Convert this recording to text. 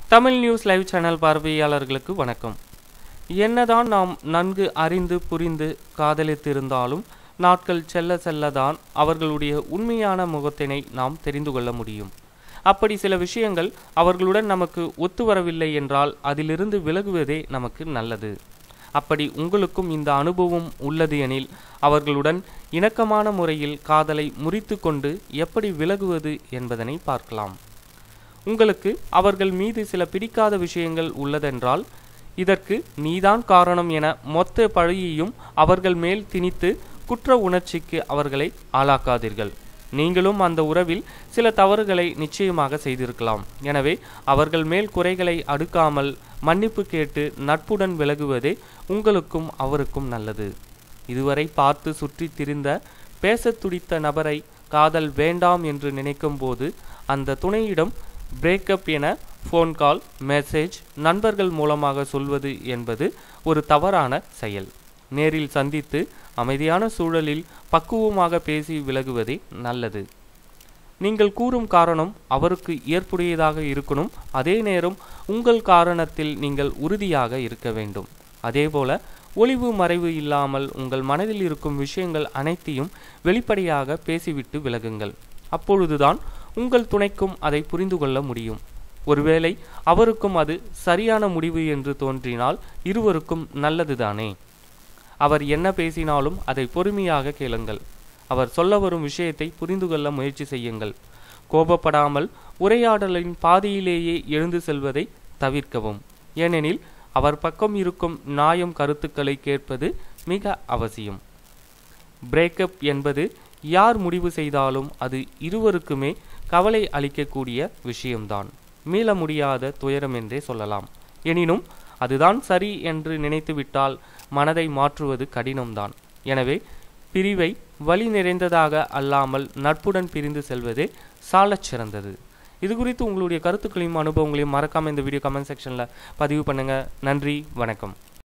Tamil news live channel பார்வையாளர்களுக்கு வணக்கம் என்னதான் நாம் நன்கு அறிந்து புரிந்து காதலித்திருந்தாலும் நாட்கள் செல்ல செல்லதான் அவர்களுடைய உண்மையான முகத்தினை நாம் தெரிந்து கொள்ள முடியும் அப்படி சில விஷயங்கள் அவர்களுடன் நமக்கு ஒத்து வரவில்லை என்றால் அதிலிருந்து விலகுவதே நமக்கு நல்லது அப்படி உங்களுக்கும் இந்த அனுபவம் உள்ளது எனில் அவர்களுடன் இணக்கமான முறையில் காதலை முறித்து கொண்டு எப்படி விலகுவது என்பதனை பார்க்கலாம் உங்களுக்கு அவர்கள் மீது சில பிடிக்காத விஷயங்கள் உள்ளதென்றால் இதற்கு நீதான் காரணம் என மொத்த பழியையும் அவர்கள் மேல் திணித்து குற்ற உணர்ச்சிக்கு அவர்களை ஆளாக்காதீர்கள் நீங்களும் அந்த உறவில் சில தவறுகளை நிச்சயமாக செய்திருக்கலாம் எனவே அவர்கள் மேல் குறைகளை அடுக்காமல் மன்னிப்பு கேட்டு நட்புடன் விலகுவதே உங்களுக்கும் அவருக்கும் நல்லது இதுவரை பார்த்து சுற்றித் திரிந்த பேசத் துடித்த நபரை காதல் வேண்டாம் என்று நினைக்கும் போது அந்த துணையிடம் பிரேக்கப் என ஃபோன் கால் மெசேஜ் நண்பர்கள் மூலமாக சொல்வது என்பது ஒரு தவறான செயல் நேரில் சந்தித்து அமைதியான சூழலில் பக்குவமாக பேசி விலகுவதே நல்லது நீங்கள் கூறும் காரணம் அவருக்கு ஏற்புடையதாக இருக்கணும் அதே நேரம் உங்கள் காரணத்தில் நீங்கள் உறுதியாக இருக்க வேண்டும் அதேபோல ஒளிவு மறைவு இல்லாமல் உங்கள் மனதில் இருக்கும் விஷயங்கள் அனைத்தையும் வெளிப்படையாக பேசிவிட்டு விலகுங்கள் அப்பொழுதுதான் உங்கள் துணைக்கும் அதை புரிந்து கொள்ள முடியும் ஒருவேளை அவருக்கும் அது சரியான முடிவு என்று தோன்றினால் இருவருக்கும் நல்லதுதானே அவர் என்ன பேசினாலும் அதை பொறுமையாக கேளுங்கள் அவர் சொல்ல வரும் விஷயத்தை புரிந்து கொள்ள முயற்சி செய்யுங்கள் கோபப்படாமல் உரையாடலின் பாதியிலேயே எழுந்து செல்வதை தவிர்க்கவும் ஏனெனில் அவர் பக்கம் இருக்கும் நியாயம் கருத்துக்களை கேட்பது மிக அவசியம் பிரேக்கப் என்பது யார் முடிவு செய்தாலும் அது இருவருக்குமே கவலை அளிக்கக்கூடிய விஷயம்தான் மீள முடியாத துயரம் என்றே சொல்லலாம் எனினும் அதுதான் சரி என்று நினைத்துவிட்டால் மனதை மாற்றுவது கடினம்தான் எனவே பிரிவை வழி நிறைந்ததாக அல்லாமல் நட்புடன் பிரிந்து செல்வதே சாலச் சிறந்தது இது குறித்து உங்களுடைய கருத்துக்களையும் அனுபவங்களையும் மறக்காம இந்த வீடியோ கமெண்ட் செக்ஷனில் பதிவு பண்ணுங்க நன்றி வணக்கம்